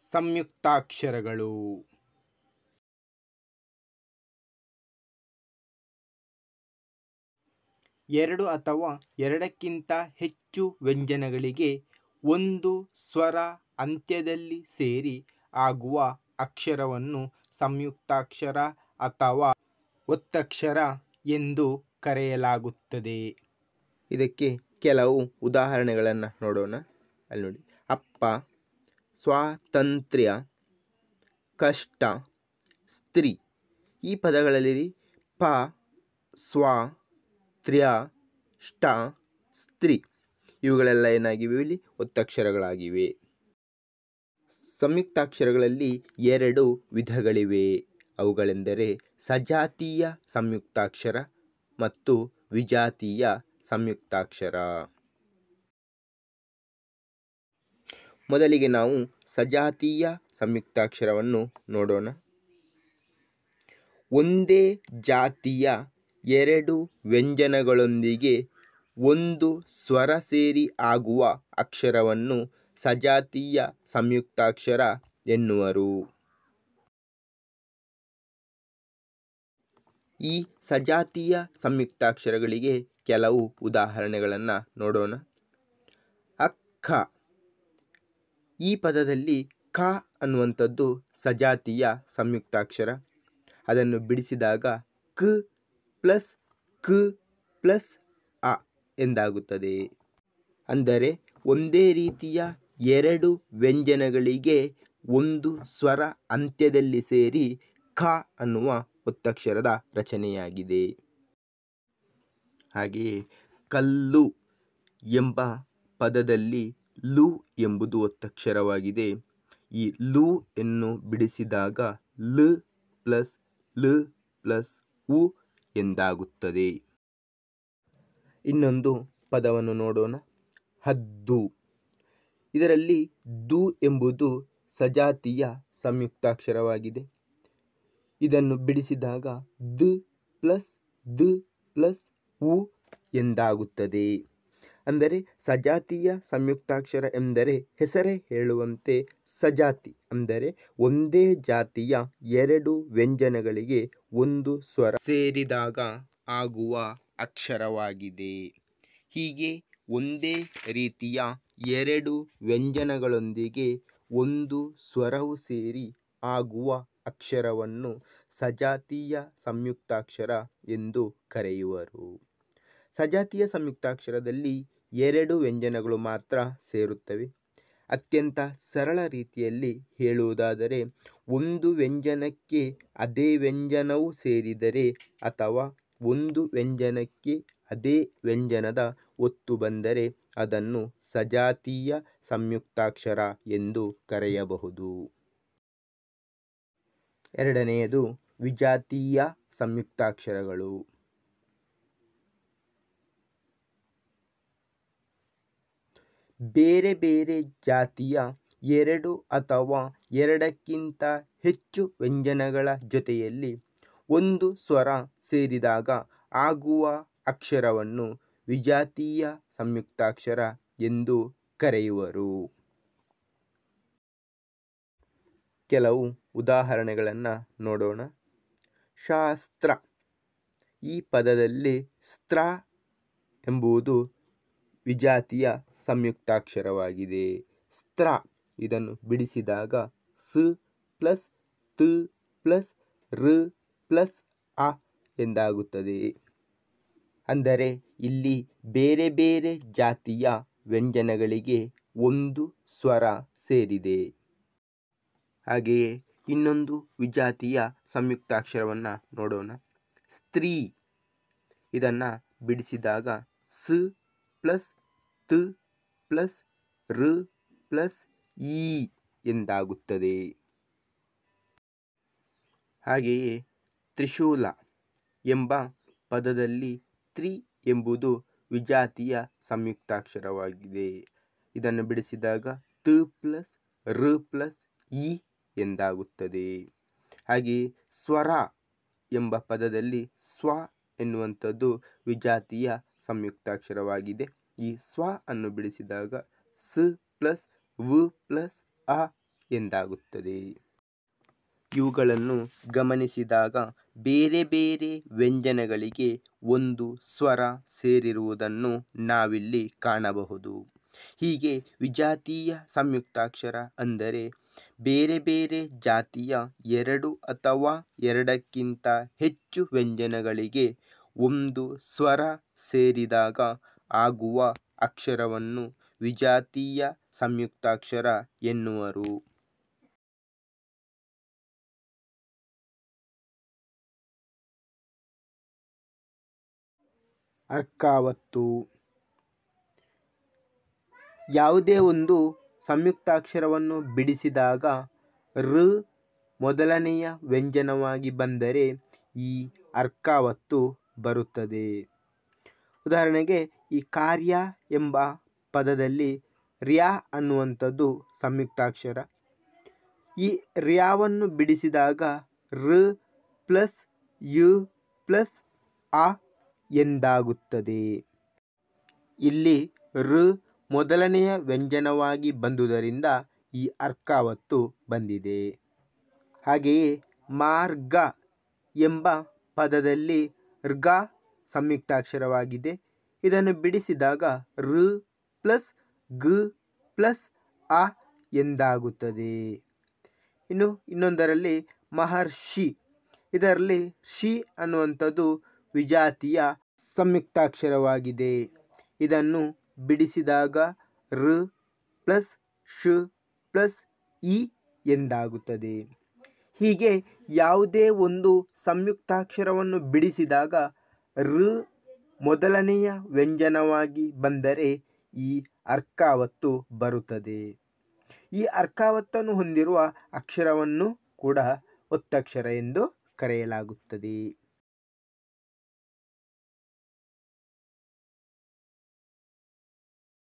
ಸಂಯುಕ್ತಾಕ್ಷರಗಳು ಎರಡು ಅಥವಾ ಎರಡಕ್ಕಿಂತ ಹೆಚ್ಚು ವ್ಯಂಜನಗಳಿಗೆ ಒಂದು ಸ್ವರ ಅಂತ್ಯದಲ್ಲಿ ಸೇರಿ ಆಗುವ ಅಕ್ಷರವನ್ನು ಸಂಯುಕ್ತಾಕ್ಷರ ಅಥವಾ ಒತ್ತಕ್ಷರ ಎಂದು ಕರೆಯಲಾಗುತ್ತದೆ ಇದಕ್ಕೆ ಕೆಲವು ಉದಾಹರಣೆಗಳನ್ನು ನೋಡೋಣ ಅಲ್ಲಿ ನೋಡಿ ಅಪ್ಪ ಸ್ವಾತಂತ್ರ್ಯ ಕಷ್ಟ ಸ್ತ್ರೀ ಈ ಪದಗಳಲ್ಲಿ ಪ ಸ್ವ ತ್ರ್ಯ ಷ್ಟ ಸ್ತ್ರೀ ಇವುಗಳೆಲ್ಲ ಏನಾಗಿವೆ ಇಲ್ಲಿ ಒತ್ತಕ್ಷರಗಳಾಗಿವೆ ಸಂಯುಕ್ತಾಕ್ಷರಗಳಲ್ಲಿ ಎರಡು ವಿಧಗಳಿವೆ ಅವುಗಳೆಂದರೆ ಸಜಾತೀಯ ಸಂಯುಕ್ತಾಕ್ಷರ ಮತ್ತು ವಿಜಾತೀಯ ಸಂಯುಕ್ತಾಕ್ಷರ ಮೊದಲಿಗೆ ನಾವು ಸಜಾತೀಯ ಸಂಯುಕ್ತಾಕ್ಷರವನ್ನು ನೋಡೋಣ ಒಂದೇ ಜಾತಿಯ ಎರಡು ವ್ಯಂಜನಗಳೊಂದಿಗೆ ಒಂದು ಸ್ವರ ಸೇರಿ ಆಗುವ ಅಕ್ಷರವನ್ನು ಸಜಾತೀಯ ಸಂಯುಕ್ತಾಕ್ಷರ ಎನ್ನುವರು ಈ ಸಜಾತೀಯ ಸಂಯುಕ್ತಾಕ್ಷರಗಳಿಗೆ ಕೆಲವು ಉದಾಹರಣೆಗಳನ್ನು ನೋಡೋಣ ಅಕ್ಕ ಈ ಪದದಲ್ಲಿ ಕ ಅನ್ನುವಂಥದ್ದು ಸಜಾತೀಯ ಸಂಯುಕ್ತಾಕ್ಷರ ಅದನ್ನು ಬಿಡಿಸಿದಾಗ ಕ ಪ್ಲಸ್ ಕ ಪ್ಲಸ್ ಅ ಎಂದಾಗುತ್ತದೆ ಅಂದರೆ ಒಂದೇ ರೀತಿಯ ಎರಡು ವ್ಯಂಜನಗಳಿಗೆ ಒಂದು ಸ್ವರ ಅಂತ್ಯದಲ್ಲಿ ಸೇರಿ ಖ ಅನ್ನುವ ಒತ್ತಕ್ಷರದ ರಚನೆಯಾಗಿದೆ ಹಾಗೆಯೇ ಕಲ್ಲು ಎಂಬ ಪದದಲ್ಲಿ ಲು ಎಂಬುದು ಒತ್ತಕ್ಷರವಾಗಿದೆ ಈ ಲು ಎನ್ನು ಬಿಡಿಸಿದಾಗ ಲ ಪ್ಲಸ್ ಲ ಪ್ಲಸ್ ಉ ಎಂದಾಗುತ್ತದೆ ಇನ್ನೊಂದು ಪದವನ್ನು ನೋಡೋಣ ಹದ್ದು ಇದರಲ್ಲಿ ದು ಎಂಬುದು ಸಜಾತೀಯ ಸಂಯುಕ್ತಾಕ್ಷರವಾಗಿದೆ ಇದನ್ನು ಬಿಡಿಸಿದಾಗ ದ ಪ್ಲಸ್ ದ ಪ್ಲಸ್ ಉ ಎಂದಾಗುತ್ತದೆ ಅಂದರೆ ಸಜಾತೀಯ ಸಂಯುಕ್ತಾಕ್ಷರ ಎಂದರೆ ಹೆಸರೇ ಹೇಳುವಂತೆ ಸಜಾತಿ ಅಂದರೆ ಒಂದೇ ಜಾತಿಯ ಎರಡು ವ್ಯಂಜನಗಳಿಗೆ ಒಂದು ಸ್ವರ ಸೇರಿದಾಗ ಆಗುವ ಅಕ್ಷರವಾಗಿದೆ ಹೀಗೆ ಒಂದೇ ರೀತಿಯ ಎರಡು ವ್ಯಂಜನಗಳೊಂದಿಗೆ ಒಂದು ಸ್ವರವು ಸೇರಿ ಆಗುವ ಅಕ್ಷರವನ್ನು ಸಜಾತೀಯ ಸಂಯುಕ್ತಾಕ್ಷರ ಎಂದು ಕರೆಯುವರು ಸಜಾತೀಯ ಸಂಯುಕ್ತಾಕ್ಷರದಲ್ಲಿ ಎರಡು ವ್ಯಂಜನಗಳು ಮಾತ್ರ ಸೇರುತ್ತವೆ ಅತ್ಯಂತ ಸರಳ ರೀತಿಯಲ್ಲಿ ಹೇಳುವುದಾದರೆ ಒಂದು ವ್ಯಂಜನಕ್ಕೆ ಅದೇ ವ್ಯಂಜನವು ಸೇರಿದರೆ ಅಥವಾ ಒಂದು ವ್ಯಂಜನಕ್ಕೆ ಅದೇ ವ್ಯಂಜನದ ಒತ್ತು ಬಂದರೆ ಅದನ್ನು ಸಜಾತೀಯ ಸಂಯುಕ್ತಾಕ್ಷರ ಎಂದು ಕರೆಯಬಹುದು ಎರಡನೆಯದು ವಿಜಾತೀಯ ಸಂಯುಕ್ತಾಕ್ಷರಗಳು ಬೇರೆ ಬೇರೆ ಜಾತಿಯ ಎರಡು ಅಥವಾ ಎರಡಕ್ಕಿಂತ ಹೆಚ್ಚು ವ್ಯಂಜನಗಳ ಜೊತೆಯಲ್ಲಿ ಒಂದು ಸ್ವರ ಸೇರಿದಾಗ ಆಗುವ ಅಕ್ಷರವನ್ನು ವಿಜಾತೀಯ ಸಂಯುಕ್ತಾಕ್ಷರ ಎಂದು ಕರೆಯುವರು ಕೆಲವು ಉದಾಹರಣೆಗಳನ್ನು ನೋಡೋಣ ಶಾಸ್ತ್ರ ಈ ಪದದಲ್ಲಿ ಸ್ತ್ರ ಎಂಬುದು ವಿಜಾತಿಯ ಸಂಯುಕ್ತಾಕ್ಷರವಾಗಿದೆ ಸ್ತ್ರ ಇದನ್ನು ಬಿಡಿಸಿದಾಗ ಸ್ ಪ್ಲಸ್ ತ್ ಪ್ಲಸ್ ರ್ ಪ್ಲಸ್ ಅ ಎಂದಾಗುತ್ತದೆ ಅಂದರೆ ಇಲ್ಲಿ ಬೇರೆ ಬೇರೆ ಜಾತಿಯ ವ್ಯಂಜನಗಳಿಗೆ ಒಂದು ಸ್ವರ ಸೇರಿದೆ ಹಾಗೆಯೇ ಇನ್ನೊಂದು ವಿಜಾತಿಯ ಸಂಯುಕ್ತಾಕ್ಷರವನ್ನು ನೋಡೋಣ ಸ್ತ್ರೀ ಇದನ್ನು ಬಿಡಿಸಿದಾಗ ಸ್ ಪ್ಲಸ್ ತ್ ಪ್ಲಸ್ ರ್ ಪ್ಲಸ್ ಇ ಎಂದಾಗುತ್ತದೆ ಹಾಗೆಯೇ ತ್ರಿಶೂಲ ಎಂಬ ಪದದಲ್ಲಿ ತ್ರಿ ಎಂಬುದು ವಿಜಾತಿಯ ಸಂಯುಕ್ತಾಕ್ಷರವಾಗಿದೆ ಇದನ್ನು ಬಿಡಿಸಿದಾಗ ತ್ ಪ್ಲಸ್ ರ್ ಪ್ಲಸ್ ಇ ಎಂದಾಗುತ್ತದೆ ಹಾಗೆಯೇ ಸ್ವರ ಎಂಬ ಪದದಲ್ಲಿ ಸ್ವ ಎನ್ನುವಂಥದ್ದು ವಿಜಾತಿಯ ಸಂಯುಕ್ತಾಕ್ಷರವಾಗಿದೆ ಈ ಸ್ವ ಅನ್ನು ಬಿಡಿಸಿದಾಗ ಸ್ ಪ್ಲಸ್ ವ್ ಪ್ಲಸ್ ಅ ಎಂದಾಗುತ್ತದೆ ಇವುಗಳನ್ನು ಗಮನಿಸಿದಾಗ ಬೇರೆ ಬೇರೆ ವ್ಯಂಜನಗಳಿಗೆ ಒಂದು ಸ್ವರ ಸೇರಿರುವುದನ್ನು ನಾವಿಲ್ಲಿ ಕಾಣಬಹುದು ಹೀಗೆ ವಿಜಾತೀಯ ಸಂಯುಕ್ತಾಕ್ಷರ ಅಂದರೆ ಬೇರೆ ಬೇರೆ ಜಾತಿಯ ಎರಡು ಅಥವಾ ಎರಡಕ್ಕಿಂತ ಹೆಚ್ಚು ವ್ಯಂಜನಗಳಿಗೆ ಒಂದು ಸ್ವರ ಸೇರಿದಾಗ ಆಗುವ ಅಕ್ಷರವನ್ನು ವಿಜಾತೀಯ ಸಂಯುಕ್ತಾಕ್ಷರ ಎನ್ನುವರು ಅರ್ಕಾವತ್ತು ಯಾವುದೇ ಒಂದು ಸಂಯುಕ್ತಾಕ್ಷರವನ್ನು ಬಿಡಿಸಿದಾಗ ಋ ಮೊದಲನೆಯ ವ್ಯಂಜನವಾಗಿ ಬಂದರೆ ಈ ಅರ್ಕಾವತ್ತು ಬರುತ್ತದೆ ಉದಾಹರಣೆಗೆ ಈ ಕಾರ್ಯ ಎಂಬ ಪದದಲ್ಲಿ ರ್ಯಾ ಅನ್ನುವಂಥದ್ದು ಸಂಯುಕ್ತಾಕ್ಷರ ಈ ರ್ಯಾವನ್ನು ಬಿಡಿಸಿದಾಗ ಋ ಪ್ಲಸ್ ಯು ಪ್ಲಸ್ ಆ ಎಂದಾಗುತ್ತದೆ ಇಲ್ಲಿ ಋ ಮೊದಲನೆಯ ವ್ಯಂಜನವಾಗಿ ಬಂದುದರಿಂದ ಈ ಅರ್ಕಾವತ್ತು ಬಂದಿದೆ ಹಾಗೆಯೇ ಮಾರ್ಗ ಎಂಬ ಪದದಲ್ಲಿ ರ್ಗ ಸಂಯುಕ್ತಾಕ್ಷರವಾಗಿದೆ ಇದನ್ನು ಬಿಡಿಸಿದಾಗ ಋ ಪ್ಲಸ್ ಗ್ ಪ್ಲಸ್ ಆ ಎಂದಾಗುತ್ತದೆ ಇನ್ನು ಇನ್ನೊಂದರಲ್ಲಿ ಮಹರ್ಷಿ ಇದರಲ್ಲಿ ಶಿ ಅನ್ನುವಂಥದ್ದು ವಿಜಾತಿಯ ಸಂಯುಕ್ತಾಕ್ಷರವಾಗಿದೆ ಇದನ್ನು ಬಿಡಿಸಿದಾಗ ಋ ಪ್ಲಸ್ ಶ್ ಪ್ಲಸ್ ಇ ಎಂದಾಗುತ್ತದೆ ಹೀಗೆ ಯಾವುದೇ ಒಂದು ಸಂಯುಕ್ತಾಕ್ಷರವನ್ನು ಬಿಡಿಸಿದಾಗ ಋ ಮೊದಲನೆಯ ವ್ಯಂಜನವಾಗಿ ಬಂದರೆ ಈ ಅರ್ಕಾವತ್ತು ಬರುತ್ತದೆ ಈ ಅರ್ಕಾವತ್ತನ್ನು ಹೊಂದಿರುವ ಅಕ್ಷರವನ್ನು ಕೂಡ ಒತ್ತಕ್ಷರ ಎಂದು ಕರೆಯಲಾಗುತ್ತದೆ